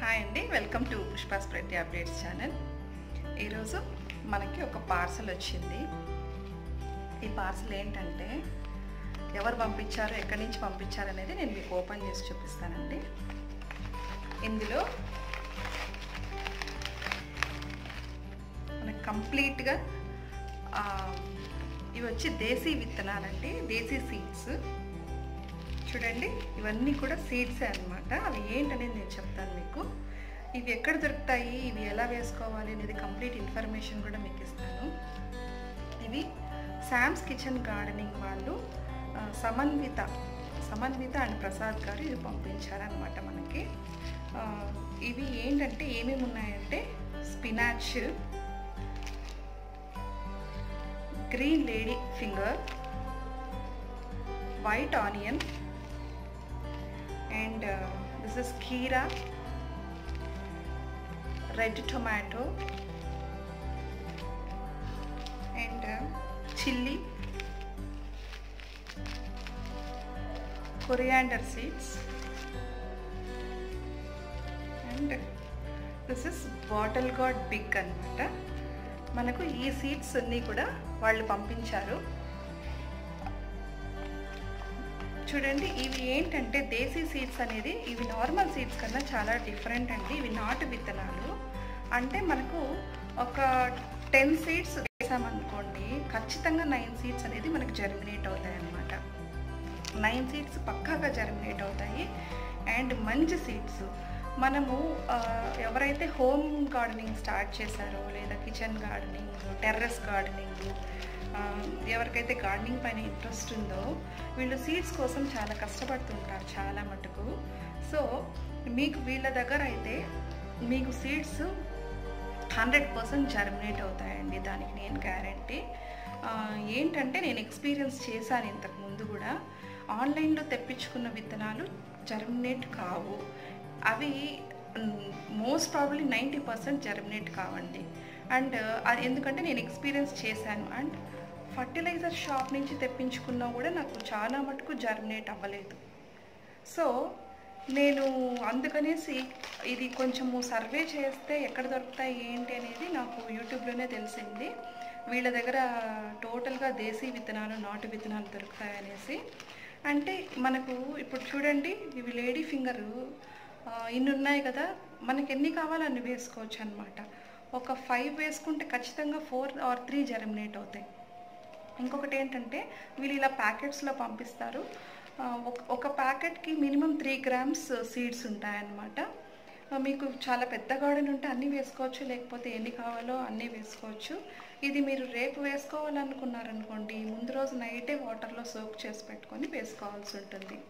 hi అండి welcome to పుష్పాస్ ప్రతి updates channel ఈరోజు మనకి ఒక పార్సల్ వచ్చింది ఈ పార్సల్ ఏంటంటే ఎవరు పంపించారు ఎక్కడి నుంచి పంపించారు అనేది నేను మీకు ఓపెన్ చేసి చూపిస్తానండి ఇందులో మనకి కంప్లీట్గా ఆ, ఇవి వచ్చి దేశీ విత్తనాలండి దేశీ సీడ్స్ చూడండి ఇవన్నీ కూడా సీడ్సే అనమాట అవి ఏంటనేది నేను చెప్తాను మీకు ఇవి ఎక్కడ దొరుకుతాయి ఇవి ఎలా వేసుకోవాలి అనేది కంప్లీట్ ఇన్ఫర్మేషన్ కూడా మీకు ఇస్తాను ఇవి శామ్స్ కిచెన్ గార్డెనింగ్ వాళ్ళు ఆ, సమన్విత సమన్విత అండ్ ప్రసాద్ గారు ఇవి పంపించారనమాట మనకి ఆ, ఇవి ఏంటంటే ఏమేమి ఉన్నాయంటే spinach green lady finger white onion and uh, this is kira red tomato and uh, chili coriander seeds and this is bottle god big అనమాట మనకు ఈ సీడ్స్ అన్నీ కూడా వాళ్ళు పంపించారు చూడండి ఇవి ఏంటంటే దేశీ సీడ్స్ అనేది ఇవి నార్మల్ సీడ్స్ కన్నా చాలా డిఫరెంట్ అండి ఇవి నాటు విత్తనాలు అంటే మనకు ఒక టెన్ సీడ్స్ వేసామనుకోండి ఖచ్చితంగా నైన్ సీడ్స్ అనేది మనకు జర్మినేట్ అవుతాయి అన్నమాట నైన్ సీడ్స్ పక్కాగా జర్మినేట్ అవుతాయి అండ్ మంచి సీడ్స్ మనము ఆ, ఎవరైతే హోమ్ గార్డెనింగ్ స్టార్ట్ చేశారో లేదా కిచెన్ గార్డెనింగ్ టెర్రస్ గార్డెనింగ్ ఆ, ఎవరికైతే గార్డెనింగ్ పైన ఇంట్రెస్ట్ ఉందో వీళ్ళు సీడ్స్ కోసం చాలా కష్టపడుతుంటారు చాలా మటుకు సో మీకు వీళ్ళ దగ్గర అయితే మీకు సీడ్స్ హండ్రెడ్ పర్సెంట్ జర్మినేట్ అవుతాయండి దానికి నేను గ్యారంటీ ఏంటంటే నేను ఎక్స్పీరియన్స్ చేశాను ఇంతకు ముందు కూడా ఆన్లైన్లో తెప్పించుకున్న విత్తనాలు జర్మినేట్ కావు అవి most probably ninety percent germinate కావండి అండ్ ఎందుకంటే నేను ఎక్స్పీరియన్స్ చేశాను అండ్ ఫర్టిలైజర్ షాప్ నుంచి తెప్పించుకున్నా కూడా నాకు చాలా మటుకు జర్మినేట్ అవ్వలేదు సో నేను అందుకనేసి ఇది కొంచెము సర్వే చేస్తే ఎక్కడ దొరుకుతాయి ఏంటి అనేది నాకు యూట్యూబ్లోనే తెలిసింది వీళ్ళ దగ్గర టోటల్గా దేశీ విత్తనాలు నాటు విత్తనాలు దొరుకుతాయి అనేసి అంటే మనకు ఇప్పుడు చూడండి ఇవి లేడీ ఫింగరు ఇన్ని ఉన్నాయి కదా మనకి ఎన్ని కావాలో అన్ని వేసుకోవచ్చు అనమాట ఒక ఫైవ్ వేసుకుంటే ఖచ్చితంగా ఫోర్ ఆర్ త్రీ జర్మినేట్ అవుతాయి ఇంకొకటి ఏంటంటే వీళ్ళు ఇలా ప్యాకెట్స్లో పంపిస్తారు ఆ, ఒక- ఒక ప్యాకెట్కి మినిమం త్రీ గ్రామ్స్ సీడ్స్ ఉంటాయన్నమాట ఆ, మీకు చాలా పెద్ద గార్డెన్ ఉంటే అన్నీ వేసుకోవచ్చు లేకపోతే ఎన్ని కావాలో అన్నీ వేసుకోవచ్చు ఇది మీరు రేపు వేసుకోవాలనుకున్నారనుకోండి ముందు రోజు నైటే వాటర్లో సోక్ చేసి పెట్టుకొని వేసుకోవాల్సి ఉంటుంది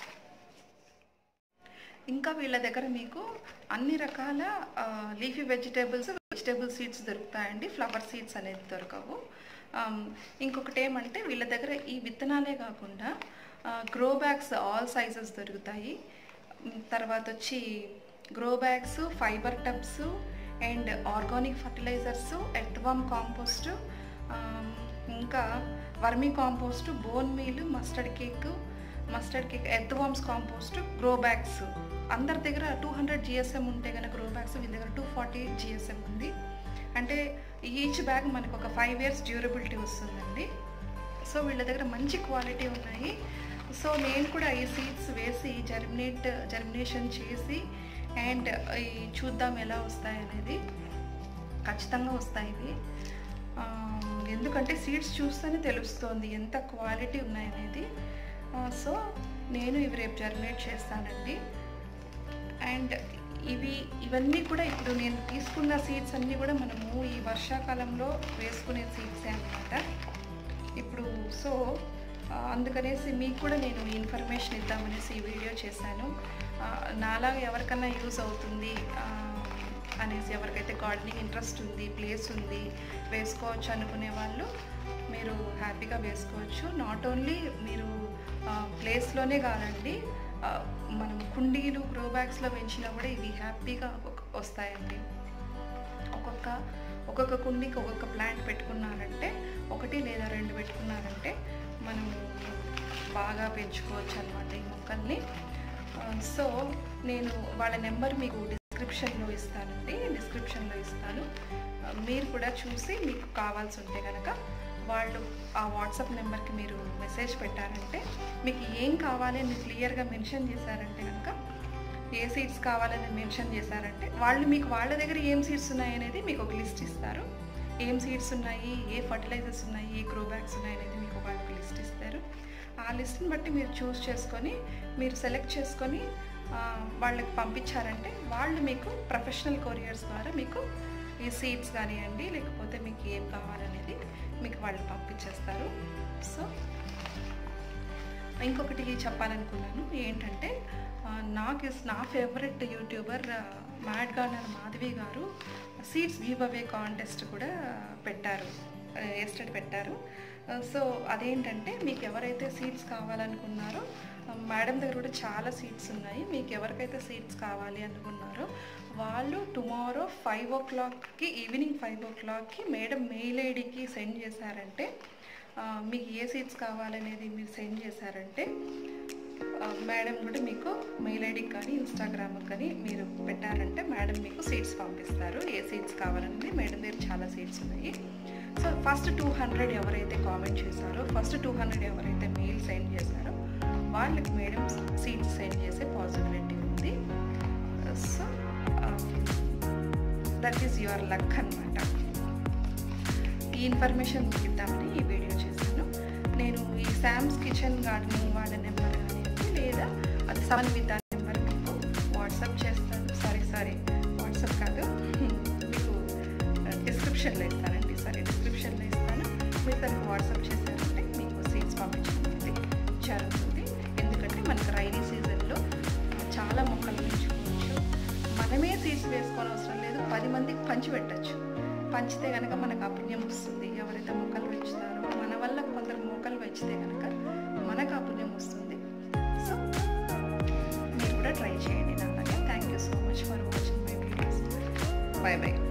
ఇంకా వీళ్ళ దగ్గర మీకు అన్ని రకాల లీఫీ వెజిటేబుల్స్ వెజిటేబుల్ సీడ్స్ దొరుకుతాయండి ఫ్లవర్ సీడ్స్ అనేది దొరకవు ఆమ్, ఇంకొకటి ఏమంటే వీళ్ళ దగ్గర ఈ విత్తనాలే కాకుండా గ్రో బ్యాగ్స్ ఆల్ సైజెస్ దొరుకుతాయి ఉమ్, తర్వాత వచ్చి grow bags fibre tubs and organic fertilisers earthworm compost ఇంకా vermicompost bone meal mustard cake mustard cake earthworms compost grow bags అందరి దగ్గర టూ హండ్రెడ్ జిఎస్ఎం ఉంటే కనుక గ్రో బ్యాగ్స్ వీళ్ళ దగ్గర టూ ఫార్టీ జిఎస్ఎం ఉంది అంటే ఈచ్ బ్యాగ్ మనకు ఒక ఫైవ్ ఇయర్స్ డ్యూరబిలిటీ వస్తుందండి సో వీళ్ళ దగ్గర మంచి క్వాలిటీ ఉన్నాయి సో నేను కూడా ఈ సీడ్స్ వేసి జర్మినేట్ జర్మినేషన్ చేసి అండ్ ఈ చూద్దాం ఎలా వస్తాయి అనేది ఖచ్చితంగా వస్తాయి ఇవి ఆ, ఎందుకంటే సీడ్స్ చూస్తేనే తెలుస్తోంది ఎంత క్వాలిటీ ఉన్నాయనేది ఆ, సో నేను ఇవి రేపు జర్మినేట్ చేస్తానండి అండ్ ఇవి ఇవన్నీ కూడా ఇప్పుడు నేను తీసుకున్న సీడ్స్ అన్నీ కూడా మనము ఈ వర్షాకాలంలో వేసుకునే సీడ్సే అనమాట ఇప్పుడు సో ఆ, అందుకనేసి మీకు కూడా నేను ఇన్ఫర్మేషన్ ఇద్దామనేసి ఈ వీడియో చేశాను ఆ, నాలాగా ఎవరికన్నా యూస్ అవుతుంది ఆ, అనేసి ఎవరికైతే గార్డెనింగ్ ఇంట్రెస్ట్ ఉంది ప్లేస్ ఉంది వేసుకోవచ్చు అనుకునే వాళ్ళు మీరు హ్యాపీగా వేసుకోవచ్చు నాట్ ఓన్లీ మీరు ప్లేస్లోనే కాదండి ఆ, మనం కుండీలు గ్రో బ్యాగ్స్లో పెంచినా కూడా ఇవి హ్యాపీగా ఒక- వస్తాయండి ఒక్కొక్క ఒక్కొక్క కుండీకి ఒక్కొక్క ప్లాంట్ పెట్టుకున్నారంటే ఒకటి లేదా రెండు పెట్టుకున్నారంటే మనం బాగా పెంచుకోవచ్చు అనమాట ఈ మొక్కల్ని ఆ, సో నేను వాళ్ళ నెంబర్ మీకు డిస్క్రిప్షన్లో ఇస్తానండి డిస్క్రిప్షన్లో ఇస్తాను ఆ, మీరు కూడా చూసి మీకు కావాల్సి ఉంటే కనుక వాళ్ళు ఆ వాట్సాప్ నెంబర్కి మీరు మెసేజ్ పెట్టారంటే మీకు ఏం కావాలి అని క్లియర్గా మెన్షన్ చేశారంటే కనుక ఏ సీడ్స్ కావాలని మెన్షన్ చేశారంటే వాళ్ళు మీకు వాళ్ళ దగ్గర ఏం సీడ్స్ ఉన్నాయి అనేది మీకు ఒక లిస్ట్ ఇస్తారు ఏం సీడ్స్ ఉన్నాయి ఏ ఫర్టిలైజర్స్ ఉన్నాయి ఏ గ్రో బ్యాగ్స్ ఉన్నాయి అనేది మీకు వాళ్ళు ఒక లిస్ట్ ఇస్తారు ఆ లిస్ట్ని బట్టి మీరు చూస్ చేసుకొని మీరు సెలెక్ట్ చేసుకొని ఆ, వాళ్ళకి పంపించారంటే వాళ్ళు మీకు ప్రొఫెషనల్ కొరియర్స్ ద్వారా మీకు ఈ సీడ్స్ కానివ్వండి లేకపోతే మీకు ఏం కావాలనేది మీకు వాళ్ళు పంపించేస్తారు సో ఇంకొకటి చెప్పాలనుకున్నాను ఏంటంటే ఆ, నాకు ఇస్- నా favourite YouTuber mad gardener Madhavi garu seeds give away contest కూడా పెట్టారు ఎస్టర్డే పెట్టారు ఆ, సో అదేంటంటే మీకు ఎవరైతే సీడ్స్ కావాలనుకున్నారో ఆ, మేడం దగ్గర కూడా చాలా సీట్స్ ఉన్నాయి మీకు ఎవరికైతే సీట్స్ కావాలి అనుకున్నారో వాళ్ళు టుమారో ఫైవ్ ఓ క్లాక్కి ఈవినింగ్ ఫైవ్ ఓ క్లాక్కి మేడం మెయిల్ ఐడికి సెండ్ చేశారంటే ఆ, మీకు ఏ సీట్స్ కావాలనేది మీరు సెండ్ చేశారంటే ఆ, మేడం కూడా మీకు మెయిల్ ఐడికి కానీ ఇన్స్టాగ్రామ్కి కానీ మీరు పెట్టారంటే మేడం మీకు సీట్స్ పంపిస్తారు ఏ సీట్స్ కావాలనేది మేడం దగ్గర చాలా సీట్స్ ఉన్నాయి సో ఫస్ట్ టూ హండ్రెడ్ ఎవరైతే కామెంట్ చేశారో ఫస్ట్ టూ హండ్రెడ్ ఎవరైతే మెయిల్ సెండ్ చేశారో వాళ్ళకి మేడం సీట్స్ సెండ్ చేసే పాసిబిలిటీ ఉంది so that is your luck అనమాట ఈ ఇన్ఫర్మేషన్ మీకు ఇద్దామని ఈ వీడియో చేశాను నేను ఈ శామ్స్ కిచెన్ గార్డెన్ వాళ్ళ నెంబర్ కానివ్వండి లేదా అది సెవెన్ విత్ ఆ నెంబర్ మీకు వాట్సాప్ చేస్తాను సారీ సారీ వాట్సాప్ కాదు మీకు డిస్క్రిప్షన్లో ఇస్తానండి సారీ డిస్క్రిప్షన్లో ఇస్తాను మీరు దానికి వాట్సాప్ చేశారంటే మీకు సీట్స్ పంపించడం అనేది జరుగుతుంది ఎందుకంటే మనకు రైనీ సీజన్లో చాలా మొక్కలు పెంచుకోవచ్చు మనమే సీడ్స్ వేసుకోని అవసరం లేదు పది మందికి పంచి పెట్టచ్చు పంచితే కనుక మనకు ఆ పుణ్యం వస్తుంది ఎవరైతే మొక్కలు పెంచుతారో మన వల్ల కొందరు మొక్కలు పెంచితే కనుక మనకు ఆ పుణ్యం వస్తుంది సో మీరు కూడా ట్రై చేయండి నాలాగే thank you so much for watching my videos bye bye